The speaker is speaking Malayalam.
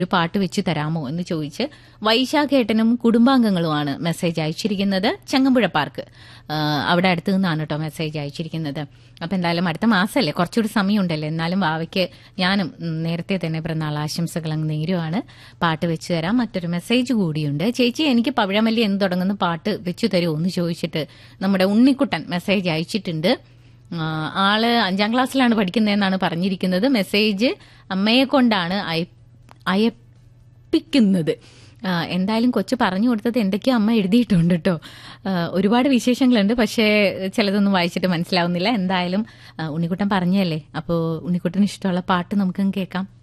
ഒരു പാട്ട് വെച്ച് തരാമോ എന്ന് ചോദിച്ച് വൈശാഖേട്ടനും കുടുംബാംഗങ്ങളുമാണ് മെസ്സേജ് അയച്ചിരിക്കുന്നത് ചങ്ങമ്പുഴ പാർക്ക് ആ, അവിടെ അടുത്ത് നിന്നാണ് കേട്ടോ മെസ്സേജ് അയച്ചിരിക്കുന്നത് അപ്പൊ എന്തായാലും അടുത്ത മാസമല്ലേ കുറച്ചുകൂടി സമയമുണ്ടല്ലോ എന്നാലും വാവയ്ക്ക് ഞാനും ഉം, നേരത്തെ തന്നെ പിറന്നാൾ ആശംസകൾ അങ്ങ് നേരുവാണ് പാട്ട് വെച്ച് തരാം മറ്റൊരു മെസ്സേജ് കൂടിയുണ്ട് ചേച്ചി എനിക്ക് പവിഴമല്ലി എന്ന് തുടങ്ങുന്ന പാട്ട് വെച്ചു തരുമോ എന്ന് ചോദിച്ചിട്ട് നമ്മുടെ ഉണ്ണിക്കുട്ടൻ മെസ്സേജ് അയച്ചിട്ടുണ്ട് ആ, ആള് അഞ്ചാം ക്ലാസ്സിലാണ് പഠിക്കുന്നതെന്നാണ് പറഞ്ഞിരിക്കുന്നത് മെസ്സേജ് അമ്മയെ കൊണ്ടാണ് അയ അയപ്പിക്കുന്നത് ആ, എന്തായാലും കൊച്ചു പറഞ്ഞു കൊടുത്തത് എന്തൊക്കെയോ അമ്മ എഴുതിയിട്ടുണ്ട് കേട്ടോ ആ, ഒരുപാട് വിശേഷങ്ങളുണ്ട് പക്ഷേ ചിലതൊന്നും വായിച്ചിട്ട് മനസ്സിലാവുന്നില്ല എന്തായാലും ആ, ഉണ്ണിക്കുട്ടൻ പറഞ്ഞല്ലേ അപ്പോൾ ഉണ്ണിക്കുട്ടന് ഇഷ്ടമുള്ള പാട്ട് നമുക്കും കേൾക്കാം